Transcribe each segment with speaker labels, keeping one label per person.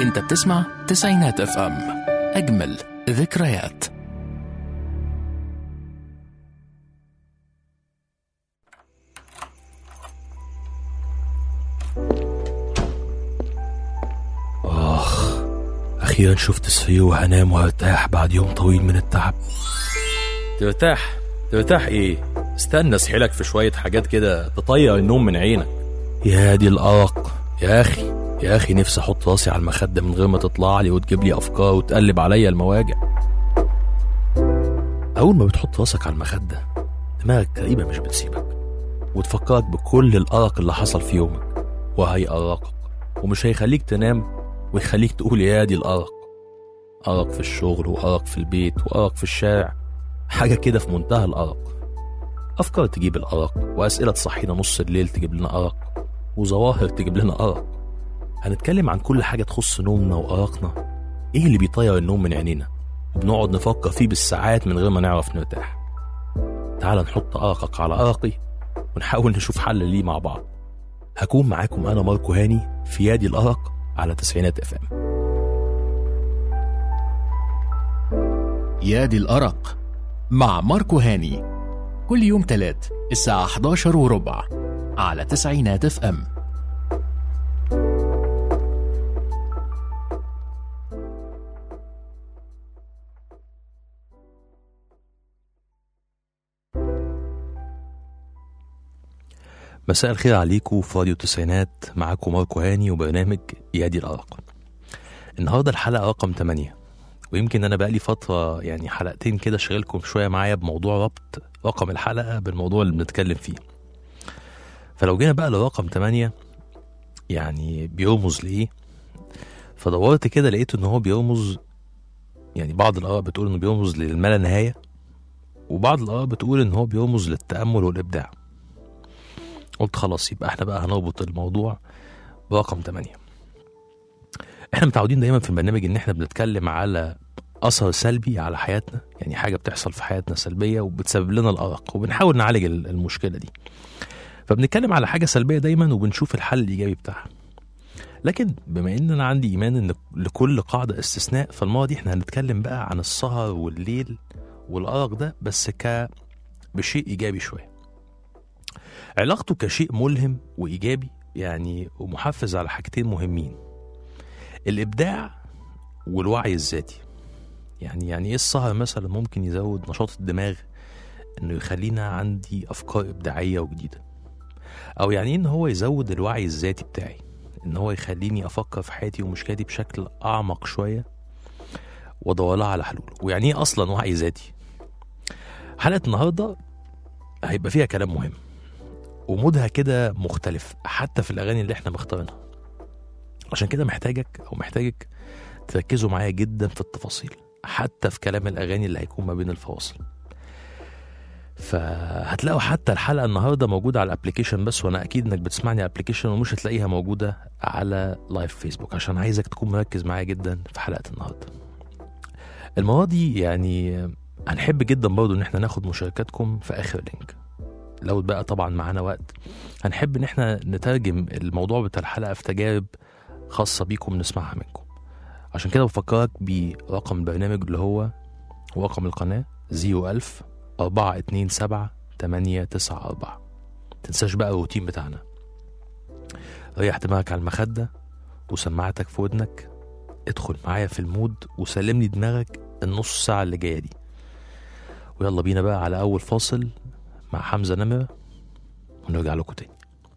Speaker 1: انت بتسمع تسعينات اف ام اجمل ذكريات
Speaker 2: آخ أخيرا شفت السرير وهنام وارتاح بعد يوم طويل من التعب
Speaker 3: ترتاح ترتاح ايه استنى اسحلك في شوية حاجات كده تطير النوم من عينك
Speaker 2: يا دي الأرق يا أخي يا أخي نفسي أحط راسي على المخدة من غير ما تطلع لي وتجيب لي أفكار وتقلب عليا المواجع أول ما بتحط راسك على المخدة دماغك تقريبا مش بتسيبك وتفكرك بكل الأرق اللي حصل في يومك وهيأرقك ومش هيخليك تنام ويخليك تقول يا دي الأرق أرق في الشغل وأرق في البيت وأرق في الشارع حاجة كده في منتهى الأرق أفكار تجيب الأرق وأسئلة تصحينا نص الليل تجيب لنا أرق وظواهر تجيب لنا أرق هنتكلم عن كل حاجة تخص نومنا وأرقنا إيه اللي بيطير النوم من عينينا وبنقعد نفكر فيه بالساعات من غير ما نعرف نرتاح تعال نحط أرقك على أرقي ونحاول نشوف حل ليه مع بعض هكون معاكم أنا ماركو هاني في يادي الأرق على تسعينات اف ام
Speaker 1: يا دي الأرق مع ماركو هاني كل يوم تلات الساعة 11 وربع على تسعينات اف ام
Speaker 2: مساء الخير عليكم في راديو التسعينات معاكم ماركو هاني وبرنامج يادي الأرق النهاردة الحلقة رقم 8 ويمكن أنا بقالي فترة يعني حلقتين كده شغلكم شوية معايا بموضوع ربط رقم الحلقة بالموضوع اللي بنتكلم فيه فلو جينا بقى لرقم 8 يعني بيرمز لإيه فدورت كده لقيت إن هو بيرمز يعني بعض الآراء بتقول إنه بيرمز للما نهاية وبعض الآراء بتقول إن هو بيرمز للتأمل والإبداع قلت خلاص يبقى احنا بقى هنربط الموضوع برقم 8 احنا متعودين دايما في البرنامج ان احنا بنتكلم على اثر سلبي على حياتنا يعني حاجه بتحصل في حياتنا سلبيه وبتسبب لنا الارق وبنحاول نعالج ال- المشكله دي فبنتكلم على حاجه سلبيه دايما وبنشوف الحل الايجابي بتاعها لكن بما ان انا عندي ايمان ان لكل قاعده استثناء فالمره دي احنا هنتكلم بقى عن السهر والليل والارق ده بس ك بشيء ايجابي شويه علاقته كشيء ملهم وإيجابي يعني ومحفز على حاجتين مهمين الإبداع والوعي الذاتي يعني يعني إيه السهر مثلا ممكن يزود نشاط الدماغ إنه يخلينا عندي أفكار إبداعية وجديدة أو يعني إيه إن هو يزود الوعي الذاتي بتاعي إن هو يخليني أفكر في حياتي ومشكلتي بشكل أعمق شوية وأدور لها على حلول ويعني إيه أصلا وعي ذاتي حلقة النهاردة هيبقى فيها كلام مهم ومودها كده مختلف حتى في الاغاني اللي احنا مختارينها عشان كده محتاجك او محتاجك تركزوا معايا جدا في التفاصيل حتى في كلام الاغاني اللي هيكون ما بين الفواصل فهتلاقوا حتى الحلقه النهارده موجوده على الابلكيشن بس وانا اكيد انك بتسمعني على الابلكيشن ومش هتلاقيها موجوده على لايف فيسبوك عشان عايزك تكون مركز معايا جدا في حلقه النهارده المره دي يعني هنحب جدا برضو ان احنا ناخد مشاركاتكم في اخر لينك لو بقى طبعا معانا وقت هنحب ان احنا نترجم الموضوع بتاع الحلقه في تجارب خاصه بيكم نسمعها منكم عشان كده بفكرك برقم البرنامج اللي هو ورقم القناه 01000 427 894 تنساش بقى الروتين بتاعنا ريح دماغك على المخدة وسماعتك في ودنك ادخل معايا في المود وسلم لي دماغك النص ساعة اللي جاية دي ويلا بينا بقى على أول فاصل مع حمزة نمرة ونرجع لكم تاني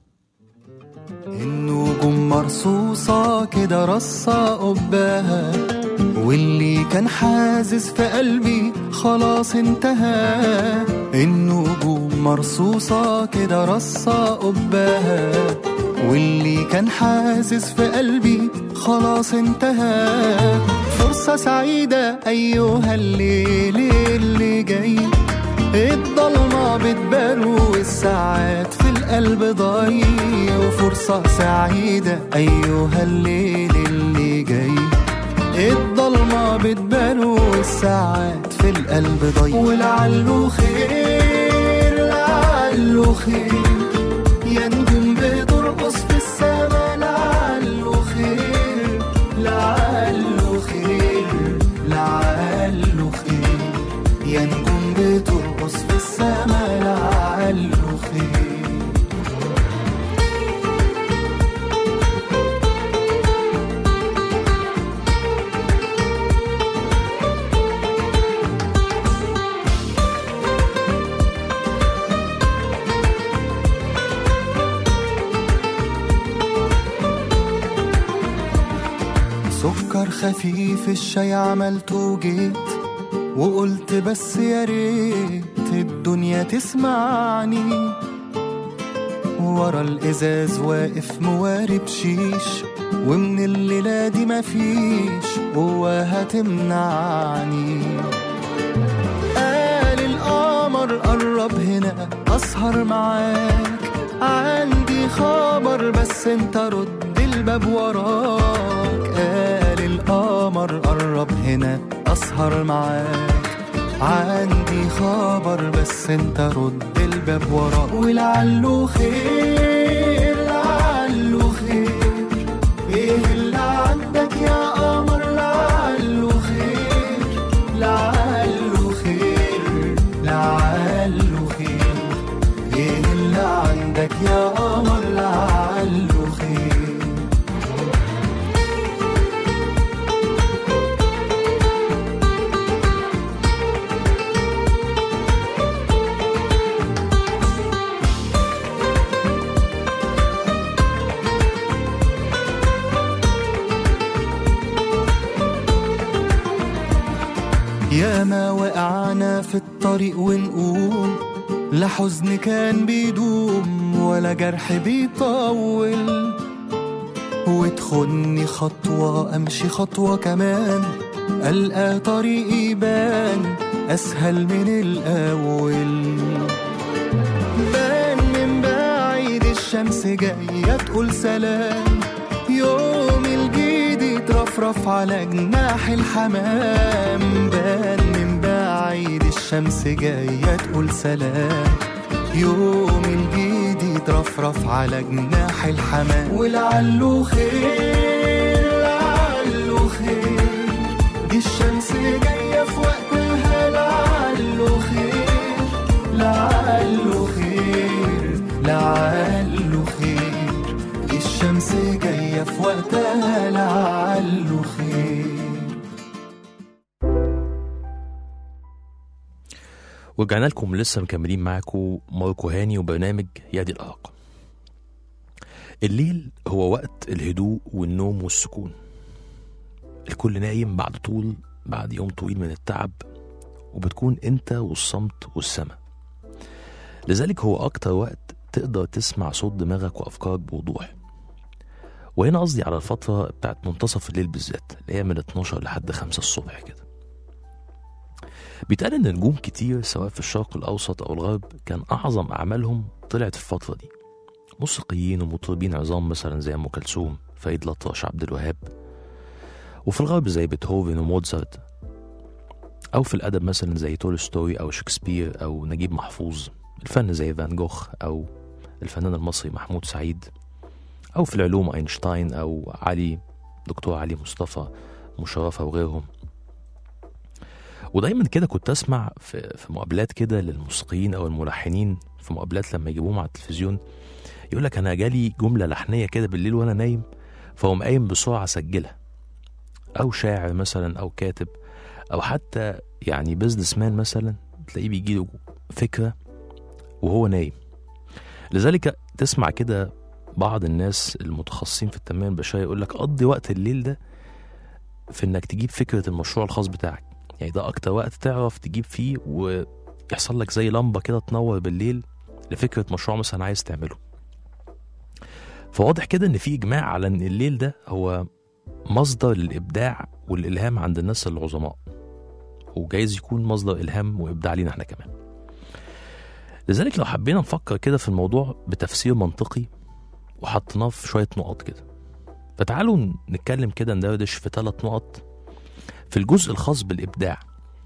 Speaker 4: النجوم مرصوصة كده رصة قباها واللي كان حازز في قلبي خلاص انتهى النجوم مرصوصة كده رصة قباها واللي كان حازز في قلبي خلاص انتهى فرصة سعيدة أيها الليل اللي جاي الضلمة بتبان والساعات في القلب ضايع وفرصة سعيدة أيها الليل اللي جاي الضلمة بتبان والساعات في القلب ضايع ولعله خير لعله خير يا نجوم بترقص في السما لعله خير لعله سكر خفيف الشاي عملته وجيت وقلت بس يا ريت الدنيا تسمعني ورا الازاز واقف موارب شيش ومن الليلة دي مفيش قوة هتمنعني قال القمر قرب هنا أسهر معاك عندي خبر بس انت رد الباب وراك قال القمر قرب هنا أسهر معاك عندي خبر بس انت رد الباب وراك ولعله خير لعله خير ايه اللي عندك يا قمر لعله خير لعله خير لعله خير ايه اللي عندك يا قمر لعله خير يا ما وقعنا في الطريق ونقوم لا حزن كان بيدوم ولا جرح بيطول وتخني خطوة أمشي خطوة كمان ألقى طريقي يبان أسهل من الأول بان من بعيد الشمس جاية تقول سلام يوم الجديد يترفرف على جناح الحمام بان من بعيد الشمس جاية تقول سلام يوم الجديد يترفرف على جناح الحمام ولعله خير لعله خير دي الشمس جاية في وقتها لعله خير لعله خير لعله خير دي الشمس جاية في وقتها لعله خير
Speaker 2: ورجعنا لكم لسه مكملين معاكم ماركو هاني وبرنامج يادي الأرق الليل هو وقت الهدوء والنوم والسكون الكل نايم بعد طول بعد يوم طويل من التعب وبتكون انت والصمت والسماء لذلك هو أكتر وقت تقدر تسمع صوت دماغك وأفكارك بوضوح وهنا قصدي على الفترة بتاعت منتصف الليل بالذات اللي هي من 12 لحد 5 الصبح كده بيتقال ان نجوم كتير سواء في الشرق الاوسط او الغرب كان اعظم اعمالهم طلعت في الفتره دي موسيقيين ومطربين عظام مثلا زي ام كلثوم فريد الأطرش عبد الوهاب وفي الغرب زي بيتهوفن وموتزارت او في الادب مثلا زي تولستوي او شكسبير او نجيب محفوظ الفن زي فان جوخ او الفنان المصري محمود سعيد او في العلوم اينشتاين او علي دكتور علي مصطفى مشرفه وغيرهم ودايما كده كنت اسمع في, في مقابلات كده للموسيقيين او الملحنين في مقابلات لما يجيبوهم على التلفزيون يقول لك انا جالي جمله لحنيه كده بالليل وانا نايم فاقوم قايم بسرعه اسجلها او شاعر مثلا او كاتب او حتى يعني بزنس مان مثلا تلاقيه بيجي له فكره وهو نايم لذلك تسمع كده بعض الناس المتخصصين في التنميه البشريه يقول لك قضي وقت الليل ده في انك تجيب فكره المشروع الخاص بتاعك يعني ده اكتر وقت تعرف تجيب فيه ويحصل لك زي لمبه كده تنور بالليل لفكره مشروع مثلا عايز تعمله فواضح كده ان في اجماع على ان الليل ده هو مصدر للابداع والالهام عند الناس العظماء وجايز يكون مصدر الهام وابداع لينا احنا كمان لذلك لو حبينا نفكر كده في الموضوع بتفسير منطقي وحطيناه في شويه نقط كده فتعالوا نتكلم كده ندردش في ثلاث نقط في الجزء الخاص بالإبداع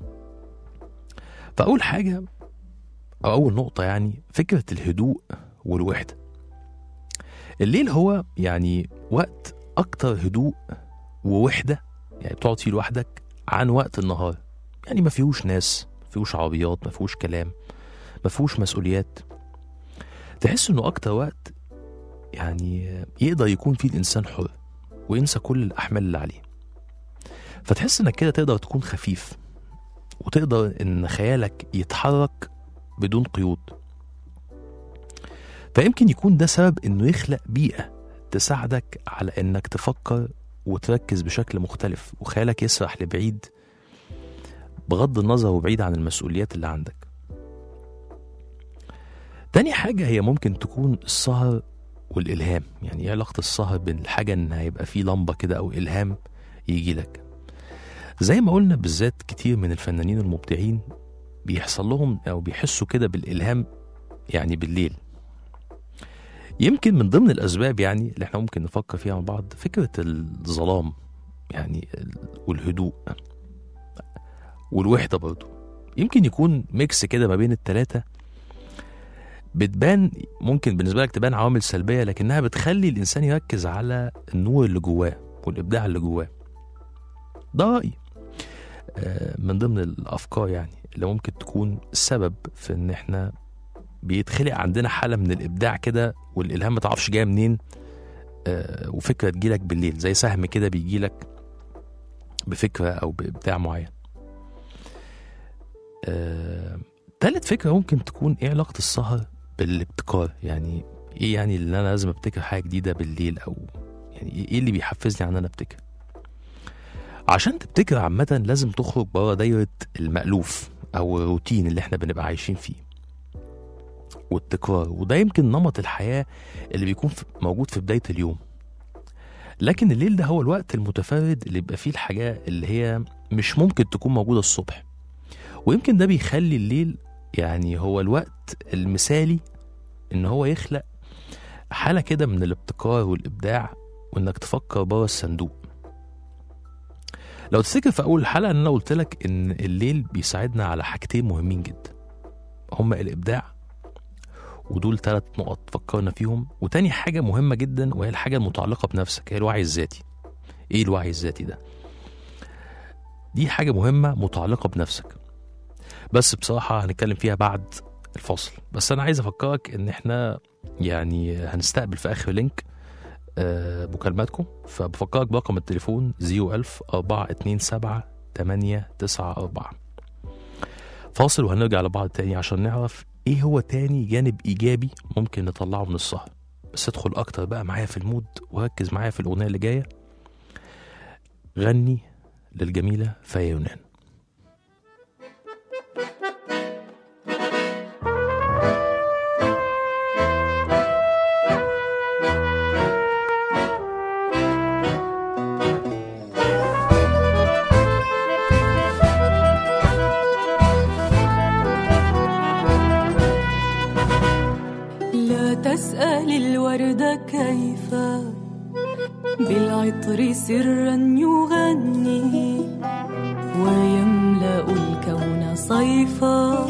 Speaker 2: فأول حاجة أو أول نقطة يعني فكرة الهدوء والوحدة الليل هو يعني وقت أكتر هدوء ووحدة يعني بتقعد فيه لوحدك عن وقت النهار يعني ما فيهوش ناس ما فيهوش عربيات ما فيهوش كلام ما فيهوش مسؤوليات تحس انه اكتر وقت يعني يقدر يكون فيه الانسان حر وينسى كل الاحمال اللي عليه فتحس انك كده تقدر تكون خفيف وتقدر ان خيالك يتحرك بدون قيود فيمكن يكون ده سبب انه يخلق بيئة تساعدك على انك تفكر وتركز بشكل مختلف وخيالك يسرح لبعيد بغض النظر وبعيد عن المسؤوليات اللي عندك تاني حاجة هي ممكن تكون السهر والإلهام يعني ايه علاقة السهر بين الحاجة ان هيبقى فيه لمبة كده او إلهام يجي لك زي ما قلنا بالذات كتير من الفنانين المبدعين بيحصل لهم او بيحسوا كده بالإلهام يعني بالليل يمكن من ضمن الأسباب يعني اللي احنا ممكن نفكر فيها مع بعض فكرة الظلام يعني ال- والهدوء والوحدة برضه يمكن يكون ميكس كده ما بين التلاتة بتبان ممكن بالنسبة لك تبان عوامل سلبية لكنها بتخلي الإنسان يركز على النور اللي جواه والإبداع اللي جواه ده رأيي آه، من ضمن الأفكار يعني اللي ممكن تكون السبب في إن إحنا بيتخلق عندنا حالة من الإبداع كده والإلهام ما تعرفش جاية منين آه، وفكرة تجيلك بالليل زي سهم كده بيجيلك بفكرة أو بإبداع معين آه، تالت فكرة ممكن تكون إيه علاقة السهر بالابتكار يعني إيه يعني اللي أنا لازم أبتكر حاجة جديدة بالليل أو يعني إيه اللي بيحفزني عن إن أنا أبتكر عشان تبتكر عامة لازم تخرج بره دايرة المألوف أو الروتين اللي إحنا بنبقى عايشين فيه والتكرار وده يمكن نمط الحياة اللي بيكون في موجود في بداية اليوم لكن الليل ده هو الوقت المتفرد اللي بيبقى فيه الحاجة اللي هي مش ممكن تكون موجودة الصبح ويمكن ده بيخلي الليل يعني هو الوقت المثالي ان هو يخلق حالة كده من الابتكار والإبداع وإنك تفكر بره الصندوق لو تفتكر في أول حلقة إن أنا قلت لك إن الليل بيساعدنا على حاجتين مهمين جدا هما الإبداع ودول ثلاث نقط فكرنا فيهم وتاني حاجة مهمة جدا وهي الحاجة المتعلقة بنفسك هي الوعي الذاتي ايه الوعي الذاتي ده دي حاجة مهمة متعلقة بنفسك بس بصراحة هنتكلم فيها بعد الفاصل بس أنا عايز أفكرك إن إحنا يعني هنستقبل في آخر لينك آه، مكالماتكم فبفكرك برقم التليفون 01000 427 894 فاصل وهنرجع لبعض تاني عشان نعرف ايه هو تاني جانب ايجابي ممكن نطلعه من السهر بس ادخل اكتر بقى معايا في المود وركز معايا في الاغنيه اللي جايه غني للجميله فيا يونان
Speaker 5: لا تسأل الوردة كيف بالعطر سرا يغني ويملأ الكون صيفا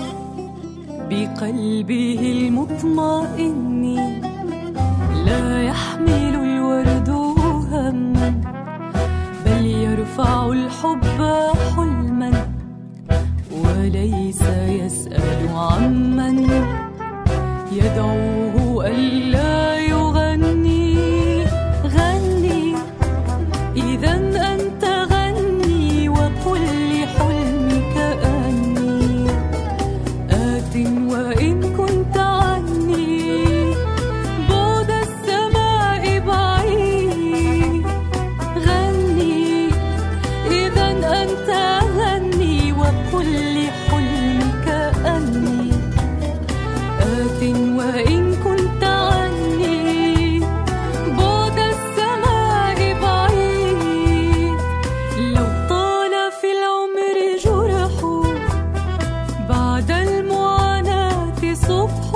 Speaker 5: بقلبه المطمئن لا يحمل الورد هما بل يرفع الحب حلما وليس يسأل عمن يدعوه ألا يغني غني إذا أنت غني وقل لحلمك أني آت وإن كنت عني بعد السماء بعيد غني إذا أنت غني وقل لحلمك أني آت وإن كنت عني بعد السماء بعيد لو طال في العمر جرح بعد المعاناة صبح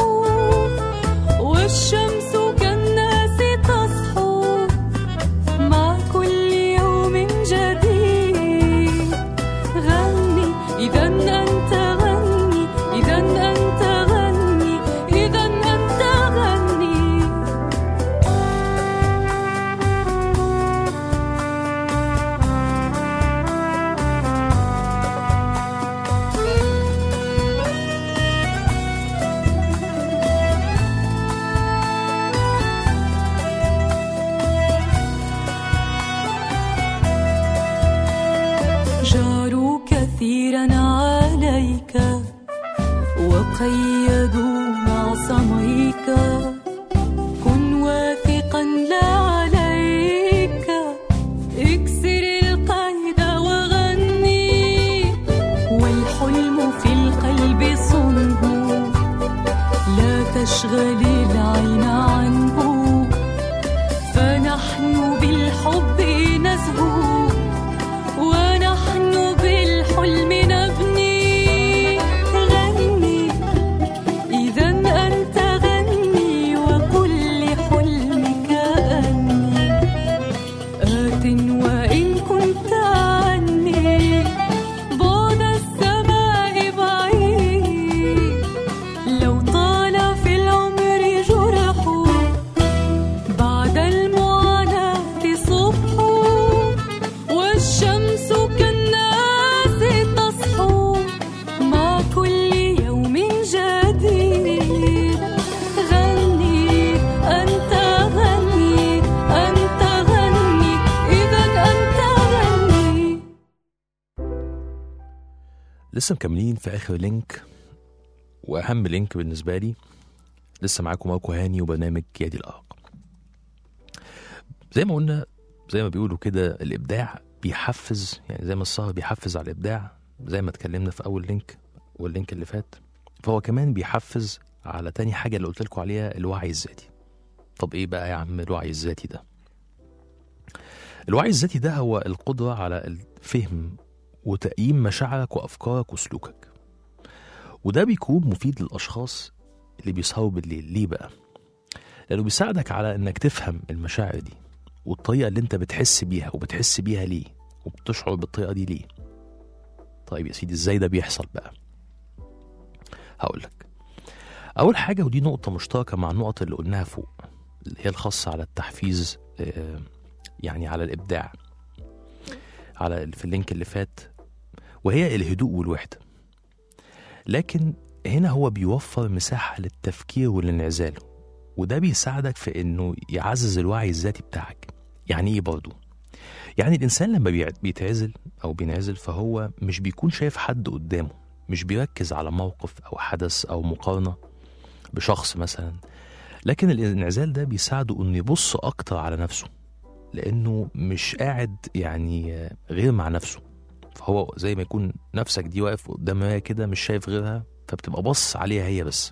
Speaker 5: والشمس كالناس تصحو مع كل يوم جديد غني إذا أنت غني إذا أنت غني إذا أنت غني جاروا كثيرا عليك وقيدوا معصميك كن واثقا لا عليك
Speaker 2: لسه مكملين في اخر لينك واهم لينك بالنسبه لي لسه معاكم ماركو هاني وبرنامج يدي الارق زي ما قلنا زي ما بيقولوا كده الابداع بيحفز يعني زي ما السهر بيحفز على الابداع زي ما اتكلمنا في اول لينك واللينك اللي فات فهو كمان بيحفز على تاني حاجه اللي قلت لكم عليها الوعي الذاتي طب ايه بقى يا عم الوعي الذاتي ده الوعي الذاتي ده هو القدره على الفهم وتقييم مشاعرك وافكارك وسلوكك وده بيكون مفيد للاشخاص اللي بيسهروا بالليل ليه بقى لانه بيساعدك على انك تفهم المشاعر دي والطريقه اللي انت بتحس بيها وبتحس بيها ليه وبتشعر بالطريقه دي ليه طيب يا سيدي ازاي ده بيحصل بقى هقول لك اول حاجه ودي نقطه مشتركه مع النقط اللي قلناها فوق اللي هي الخاصه على التحفيز آه، يعني على الابداع على في اللينك اللي فات وهي الهدوء والوحده لكن هنا هو بيوفر مساحه للتفكير والانعزال وده بيساعدك في انه يعزز الوعي الذاتي بتاعك يعني ايه برضه يعني الانسان لما بيع- بيتعزل او بينعزل فهو مش بيكون شايف حد قدامه مش بيركز على موقف او حدث او مقارنه بشخص مثلا لكن الانعزال ده بيساعده انه يبص اكتر على نفسه لانه مش قاعد يعني آه، غير مع نفسه فهو زي ما يكون نفسك دي واقف قدام مرايه كده مش شايف غيرها فبتبقى بص عليها هي بس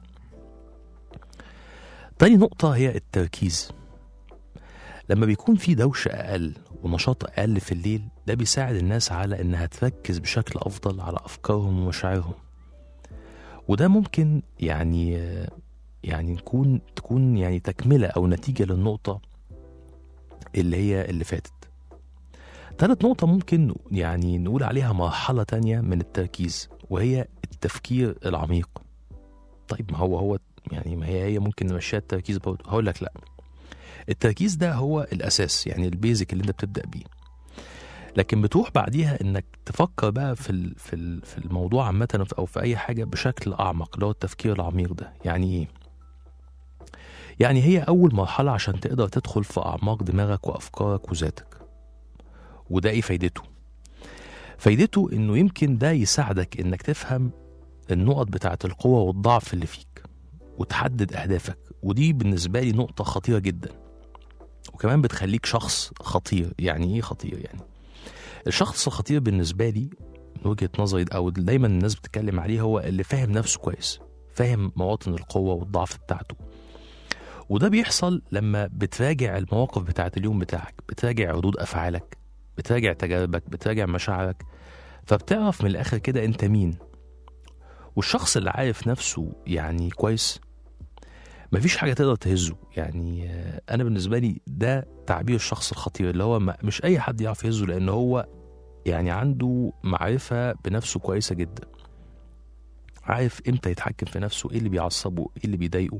Speaker 2: تاني نقطة هي التركيز لما بيكون في دوشة أقل ونشاط أقل في الليل ده بيساعد الناس على إنها تركز بشكل أفضل على أفكارهم ومشاعرهم وده ممكن يعني يعني نكون تكون يعني تكملة أو نتيجة للنقطة اللي هي اللي فاتت تالت نقطة ممكن يعني نقول عليها مرحلة تانية من التركيز وهي التفكير العميق طيب ما هو هو يعني ما هي هي ممكن نمشيها التركيز برضه هقول لك لا التركيز ده هو الاساس يعني البيزك اللي انت بتبدا بيه لكن بتروح بعديها انك تفكر بقى في ال- في ال- في الموضوع عامه او في اي حاجه بشكل اعمق اللي هو التفكير العميق ده يعني ايه يعني هي اول مرحله عشان تقدر تدخل في اعماق دماغك وافكارك وذاتك وده ايه فايدته فايدته انه يمكن ده يساعدك انك تفهم النقط بتاعه القوه والضعف اللي فيك وتحدد اهدافك ودي بالنسبه لي نقطه خطيره جدا وكمان بتخليك شخص خطير يعني ايه خطير يعني الشخص الخطير بالنسبه لي من وجهه نظري او دايما الناس بتتكلم عليه هو اللي فاهم نفسه كويس فاهم مواطن القوه والضعف بتاعته وده بيحصل لما بتراجع المواقف بتاعت اليوم بتاعك بتراجع ردود افعالك بتراجع تجاربك بتراجع مشاعرك فبتعرف من الاخر كده انت مين والشخص اللي عارف نفسه يعني كويس مفيش حاجه تقدر تهزه يعني آه، انا بالنسبه لي ده تعبير الشخص الخطير اللي هو ما- مش اي حد يعرف يهزه لان هو يعني عنده معرفه بنفسه كويسه جدا عارف امتى يتحكم في نفسه ايه اللي بيعصبه ايه اللي بيضايقه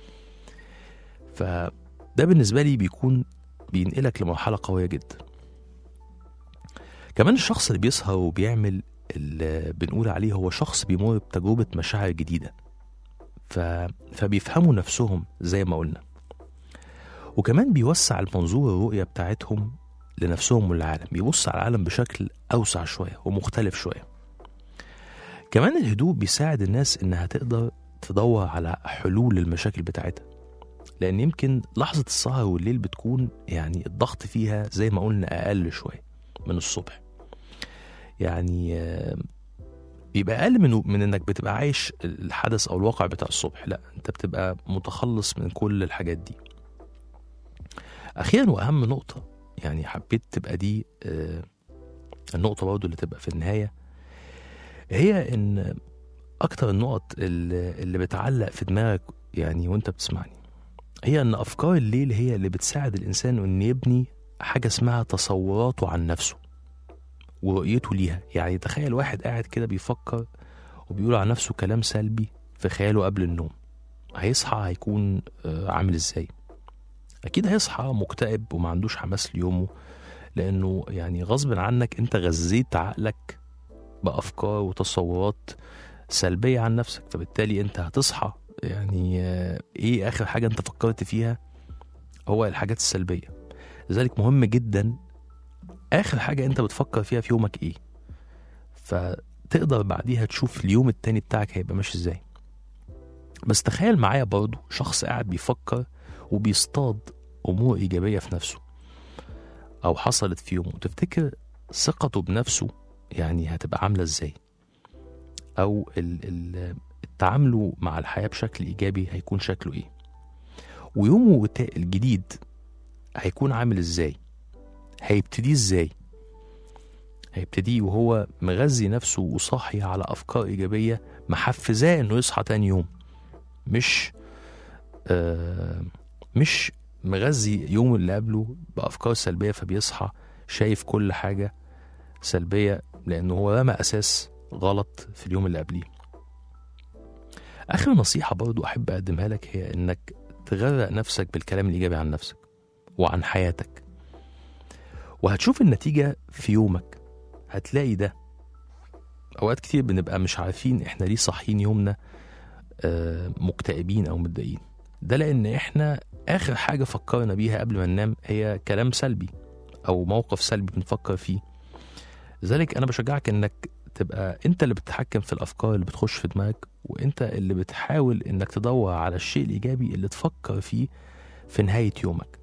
Speaker 2: فده بالنسبه لي بيكون بينقلك لمرحله قويه جدا كمان الشخص اللي بيسهر وبيعمل اللي بنقول عليه هو شخص بيمر بتجربه مشاعر جديده ف... فبيفهموا نفسهم زي ما قلنا وكمان بيوسع المنظور الرؤية بتاعتهم لنفسهم والعالم بيبص على العالم بشكل أوسع شوية ومختلف شوية كمان الهدوء بيساعد الناس إنها تقدر تدور على حلول للمشاكل بتاعتها لأن يمكن لحظة السهر والليل بتكون يعني الضغط فيها زي ما قلنا أقل شوية من الصبح يعني آه، بيبقى اقل من من انك بتبقى عايش الحدث او الواقع بتاع الصبح لا انت بتبقى متخلص من كل الحاجات دي اخيرا واهم نقطه يعني حبيت تبقى دي آه، النقطه برضو اللي تبقى في النهايه هي ان اكتر النقط اللي اللي بتعلق في دماغك يعني وانت بتسمعني هي ان افكار الليل هي اللي بتساعد الانسان انه يبني حاجه اسمها تصوراته عن نفسه ورؤيته ليها يعني تخيل واحد قاعد كده بيفكر وبيقول عن نفسه كلام سلبي في خياله قبل النوم هيصحى هيكون آه، عامل ازاي اكيد هيصحى مكتئب وما عندوش حماس ليومه لانه يعني غصب عنك انت غذيت عقلك بافكار وتصورات سلبيه عن نفسك فبالتالي انت هتصحى يعني آه، ايه اخر حاجه انت فكرت فيها هو الحاجات السلبيه لذلك مهم جدا اخر حاجه انت بتفكر فيها في يومك ايه فده تقدر بعديها تشوف اليوم التاني بتاعك هيبقى ماشي ازاي بس تخيل معايا برضه شخص قاعد بيفكر وبيصطاد امور ايجابيه في نفسه او حصلت في يومه تفتكر ثقته بنفسه يعني هتبقى عامله ازاي او ال ال تعامله مع الحياه بشكل ايجابي هيكون شكله ايه ويومه التا- الجديد هيكون عامل ازاي هيبتدي ازاي هيبتدي وهو مغذي نفسه وصاحي على افكار ايجابيه محفزاه انه يصحى تاني يوم مش آه مش مغذي يوم اللي قبله بافكار سلبيه فبيصحى شايف كل حاجه سلبيه لانه هو رمى اساس غلط في اليوم اللي قبليه اخر نصيحه برضو احب اقدمها لك هي انك تغرق نفسك بالكلام الايجابي عن نفسك وعن حياتك وهتشوف النتيجه في يومك هتلاقي ده اوقات كتير بنبقى مش عارفين احنا ليه صاحيين يومنا آه، مكتئبين او متضايقين ده لان احنا اخر حاجه فكرنا بيها قبل ما ننام هي كلام سلبي او موقف سلبي بنفكر فيه لذلك انا بشجعك انك تبقى انت اللي بتتحكم في الافكار اللي بتخش في دماغك وانت اللي بتحاول انك تدور على الشيء الايجابي اللي تفكر فيه في نهايه يومك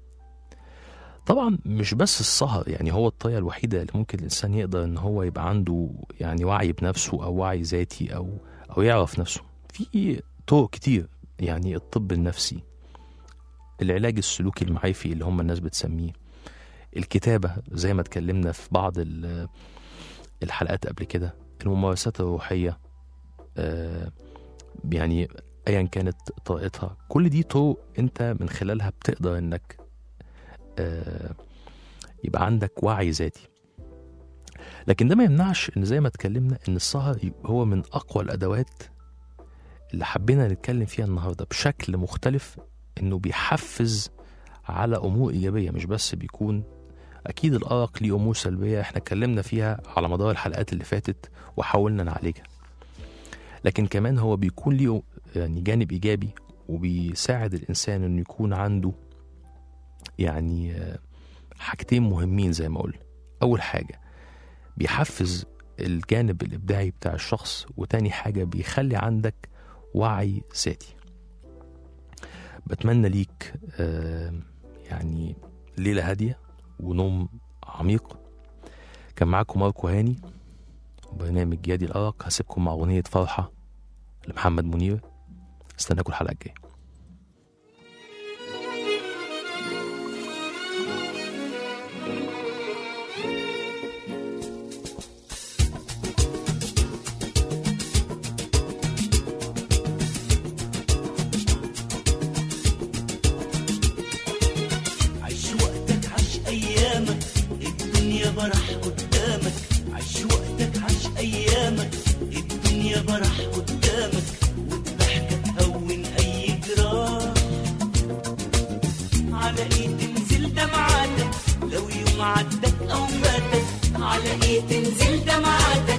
Speaker 2: طبعا مش بس السهر يعني هو الطريقه الوحيده اللي ممكن الانسان يقدر ان هو يبقى عنده يعني وعي بنفسه او وعي ذاتي او او يعرف نفسه في طرق كتير يعني الطب النفسي العلاج السلوكي المعرفي اللي هم الناس بتسميه الكتابة زي ما اتكلمنا في بعض ال- الحلقات قبل كده الممارسات الروحية آه، يعني ايا كانت طريقتها كل دي طرق انت من خلالها بتقدر انك آه، يبقى عندك وعي ذاتي لكن ده ما يمنعش ان زي ما اتكلمنا ان السهر هو من اقوى الادوات اللي حبينا نتكلم فيها النهارده بشكل مختلف انه بيحفز على امور ايجابيه مش بس بيكون اكيد الارق ليه امور سلبيه احنا اتكلمنا فيها على مدار الحلقات اللي فاتت وحاولنا نعالجها لكن كمان هو بيكون ليه يعني جانب ايجابي وبيساعد الانسان انه يكون عنده يعني آه، حاجتين مهمين زي ما قلنا اول حاجه بيحفز الجانب الابداعي بتاع الشخص وتاني حاجه بيخلي عندك وعي ذاتي بتمنى ليك آه، يعني ليله هاديه ونوم عميق كان معاكم ماركو هاني وبرنامج يادي الأرق هسيبكم مع أغنية فرحة لمحمد منير استناكم الحلقة الجاية
Speaker 6: عيش وقتك عيش ايامك الدنيا برح قدامك عيش وقتك عيش ايامك الدنيا برح قدامك والضحكة تهون اي جراح على ايه تنزل دمعاتك لو يوم عدك او فاتك على ايه تنزل دمعاتك